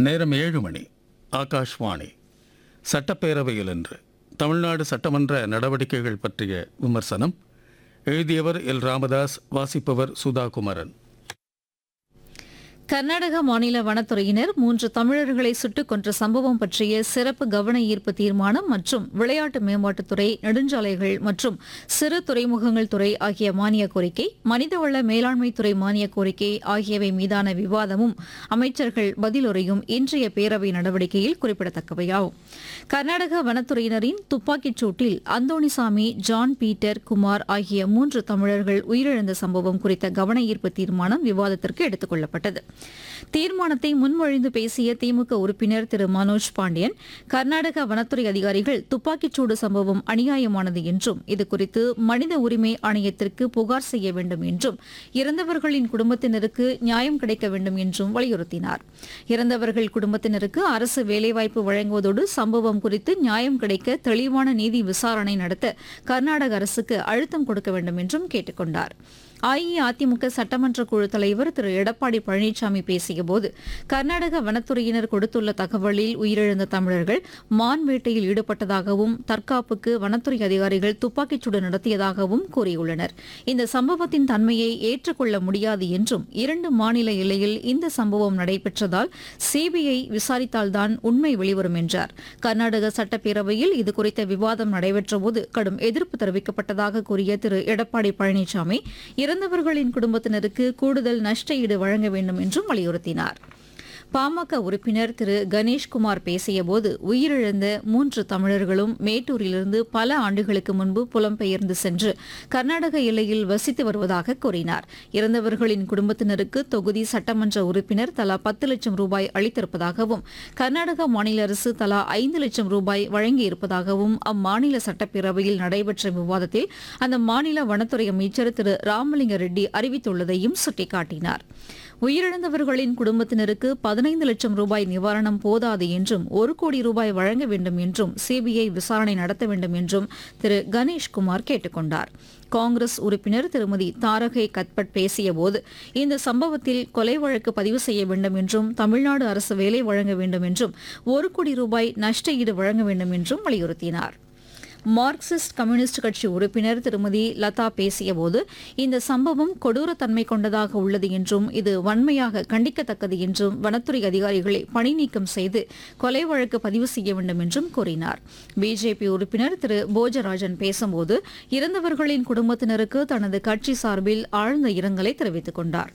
நேரம் ஏழு மணி ஆகாஷ்வாணி சட்டப்பேரவையில் இன்று தமிழ்நாடு சட்டமன்ற நடவடிக்கைகள் பற்றிய விமர்சனம் எழுதியவர் எல் ராமதாஸ் வாசிப்பவர் சுதா குமரன் கர்நாடக மாநில வனத்துறையினர் மூன்று தமிழர்களை சுட்டுக் கொன்ற சம்பவம் பற்றிய சிறப்பு கவன ஈர்ப்பு தீர்மானம் மற்றும் விளையாட்டு மேம்பாட்டுத்துறை நெடுஞ்சாலைகள் மற்றும் சிறு துறைமுகங்கள் துறை ஆகிய மானிய கோரிக்கை மனிதவள மேலாண்மை துறை மானிய கோரிக்கை ஆகியவை மீதான விவாதமும் அமைச்சர்கள் பதிலுரையும் இன்றைய பேரவை நடவடிக்கையில் குறிப்பிடத்தக்கவையாகும் கர்நாடக வனத்துறையினரின் துப்பாக்கிச் சூட்டில் அந்தோணிசாமி ஜான் பீட்டர் குமார் ஆகிய மூன்று தமிழர்கள் உயிரிழந்த சம்பவம் குறித்த கவன ஈர்ப்பு தீர்மானம் விவாதத்திற்கு எடுத்துக் கொள்ளப்பட்டது தீர்மானத்தை முன்மொழிந்து பேசிய திமுக உறுப்பினர் திரு மனோஜ் பாண்டியன் கர்நாடக வனத்துறை அதிகாரிகள் துப்பாக்கிச்சூடு சம்பவம் அநியாயமானது என்றும் இதுகுறித்து மனித உரிமை ஆணையத்திற்கு புகார் செய்ய வேண்டும் என்றும் இறந்தவர்களின் குடும்பத்தினருக்கு நியாயம் கிடைக்க வேண்டும் என்றும் வலியுறுத்தினார் இறந்தவர்கள் குடும்பத்தினருக்கு அரசு வேலைவாய்ப்பு வழங்குவதோடு சம்பவம் குறித்து நியாயம் கிடைக்க தெளிவான நீதி விசாரணை நடத்த கர்நாடக அரசுக்கு அழுத்தம் கொடுக்க வேண்டும் என்றும் கேட்டுக் கொண்டார் அஇஅதிமுக சட்டமன்ற குழு தலைவர் திரு எடப்பாடி பழனிசாமி பேசியபோது கர்நாடக வனத்துறையினர் கொடுத்துள்ள தகவலில் உயிரிழந்த தமிழர்கள் மான் வேட்டையில் ஈடுபட்டதாகவும் தற்காப்புக்கு வனத்துறை அதிகாரிகள் துப்பாக்கிச்சூடு நடத்தியதாகவும் கூறியுள்ளனர் இந்த சம்பவத்தின் தன்மையை ஏற்றுக்கொள்ள முடியாது என்றும் இரண்டு மாநில எல்லையில் இந்த சம்பவம் நடைபெற்றதால் சிபிஐ விசாரித்தால்தான் உண்மை வெளிவரும் என்றார் கர்நாடக சட்டப்பேரவையில் இதுகுறித்த விவாதம் நடைபெற்றபோது கடும் எதிர்ப்பு தெரிவிக்கப்பட்டதாக கூறிய திரு எடப்பாடி பழனிசாமி இறந்தவர்களின் குடும்பத்தினருக்கு கூடுதல் நஷ்ட ஈடு வழங்க வேண்டும் என்றும் வலியுறுத்தினார் பாமக உறுப்பினர் திரு கணேஷ்குமார் பேசியபோது உயிரிழந்த மூன்று தமிழர்களும் மேட்டூரிலிருந்து பல ஆண்டுகளுக்கு முன்பு புலம்பெயர்ந்து சென்று கர்நாடக எல்லையில் வசித்து வருவதாக கூறினார் இறந்தவர்களின் குடும்பத்தினருக்கு தொகுதி சட்டமன்ற உறுப்பினர் தலா பத்து லட்சம் ரூபாய் அளித்திருப்பதாகவும் கர்நாடக மாநில அரசு தலா ஐந்து லட்சம் ரூபாய் வழங்கியிருப்பதாகவும் அம்மாநில சட்டப்பேரவையில் நடைபெற்ற விவாதத்தில் அந்த மாநில வனத்துறை அமைச்சர் திரு ராமலிங்க ரெட்டி அறிவித்துள்ளதையும் சுட்டிக்காட்டினார் உயிரிழந்தவர்களின் குடும்பத்தினருக்கு பதினைந்து லட்சம் ரூபாய் நிவாரணம் போதாது என்றும் ஒரு கோடி ரூபாய் வழங்க வேண்டும் என்றும் சிபிஐ விசாரணை நடத்த வேண்டும் என்றும் திரு கணேஷ்குமார் கேட்டுக் கொண்டார் காங்கிரஸ் உறுப்பினர் திருமதி தாரகை கத்பட் பேசியபோது இந்த சம்பவத்தில் கொலை வழக்கு பதிவு செய்ய வேண்டும் என்றும் தமிழ்நாடு அரசு வேலை வழங்க வேண்டும் என்றும் ஒரு கோடி ரூபாய் நஷ்ட ஈடு வழங்க வேண்டும் என்றும் வலியுறுத்தினார் மார்க்சிஸ்ட் கம்யூனிஸ்ட் கட்சி உறுப்பினர் திருமதி லதா பேசியபோது இந்த சம்பவம் கொடூரத்தன்மை கொண்டதாக உள்ளது என்றும் இது வன்மையாக கண்டிக்கத்தக்கது என்றும் வனத்துறை அதிகாரிகளை பணி நீக்கம் செய்து கொலை வழக்கு பதிவு செய்ய வேண்டும் என்றும் கூறினார் பிஜேபி உறுப்பினர் திரு போஜராஜன் பேசும்போது இறந்தவர்களின் குடும்பத்தினருக்கு தனது கட்சி சார்பில் ஆழ்ந்த இரங்கலை தெரிவித்துக் கொண்டார்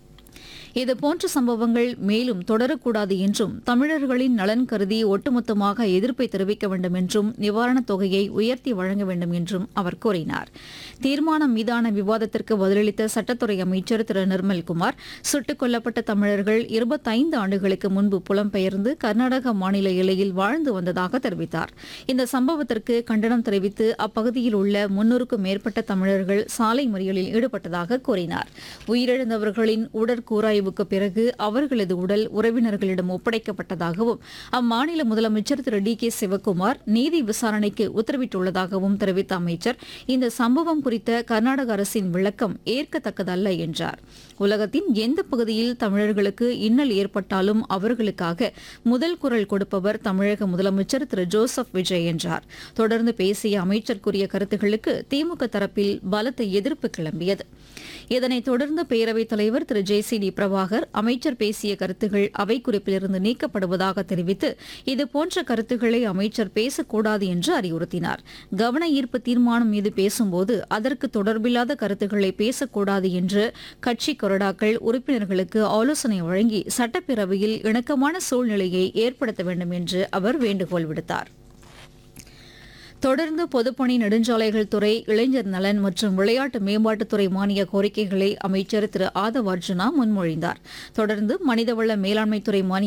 இதுபோன்ற சம்பவங்கள் மேலும் தொடரக்கூடாது என்றும் தமிழர்களின் நலன் கருதி ஒட்டுமொத்தமாக எதிர்ப்பை தெரிவிக்க வேண்டும் என்றும் நிவாரணத் தொகையை உயர்த்தி வழங்க வேண்டும் என்றும் அவர் கூறினார் தீர்மானம் மீதான விவாதத்திற்கு பதிலளித்த சட்டத்துறை அமைச்சர் திரு நிர்மல்குமார் சுட்டுக் கொல்லப்பட்ட தமிழர்கள் இருபத்தைந்து ஆண்டுகளுக்கு முன்பு புலம்பெயர்ந்து கர்நாடக மாநில எல்லையில் வாழ்ந்து வந்ததாக தெரிவித்தார் இந்த சம்பவத்திற்கு கண்டனம் தெரிவித்து அப்பகுதியில் உள்ள முன்னூறுக்கும் மேற்பட்ட தமிழர்கள் சாலை மறியலில் ஈடுபட்டதாக கூறினார் உயிரிழந்தவர்களின் உடற்கூராய்வுக்கு பிறகு அவர்களது உடல் உறவினர்களிடம் ஒப்படைக்கப்பட்டதாகவும் அம்மாநில முதலமைச்சர் திரு டி கே சிவக்குமார் நீதி விசாரணைக்கு உத்தரவிட்டுள்ளதாகவும் தெரிவித்த அமைச்சர் இந்த சம்பவம் குறித்த கர்நாடக அரசின் விளக்கம் ஏற்கத்தக்கதல்ல என்றார் உலகத்தின் எந்த பகுதியில் தமிழர்களுக்கு இன்னல் ஏற்பட்டாலும் அவர்களுக்காக முதல் குரல் கொடுப்பவர் தமிழக முதலமைச்சர் திரு ஜோசப் விஜய் என்றார் தொடர்ந்து பேசிய அமைச்சர் கூறிய கருத்துகளுக்கு திமுக தரப்பில் பலத்த எதிர்ப்பு கிளம்பியது இதனைத் தொடர்ந்து பேரவைத் தலைவர் திரு ஜே சி டி பிரபாகர் அமைச்சர் பேசிய கருத்துகள் அவை குறிப்பிலிருந்து நீக்கப்படுவதாக தெரிவித்து இதுபோன்ற கருத்துக்களை அமைச்சர் பேசக்கூடாது என்று அறிவுறுத்தினார் கவன ஈர்ப்பு தீர்மானம் மீது பேசும்போது அதற்கு தொடர்பில்லாத கருத்துக்களை பேசக்கூடாது என்று கட்சி கொறடாக்கள் உறுப்பினர்களுக்கு ஆலோசனை வழங்கி சட்டப்பேரவையில் இணக்கமான சூழ்நிலையை ஏற்படுத்த வேண்டும் என்று அவர் வேண்டுகோள் விடுத்தார் தொடர்ந்து பொதுப்பணி நெடுஞ்சாலைகள் துறை இளைஞர் நலன் மற்றும் விளையாட்டு மேம்பாட்டுத்துறை மானிய கோரிக்கைகளை அமைச்சர் திரு ஆதவ் அர்ஜுனா முன்மொழிந்தார் தொடர்ந்து மனிதவள மேலாண்மைத்துறை மானிய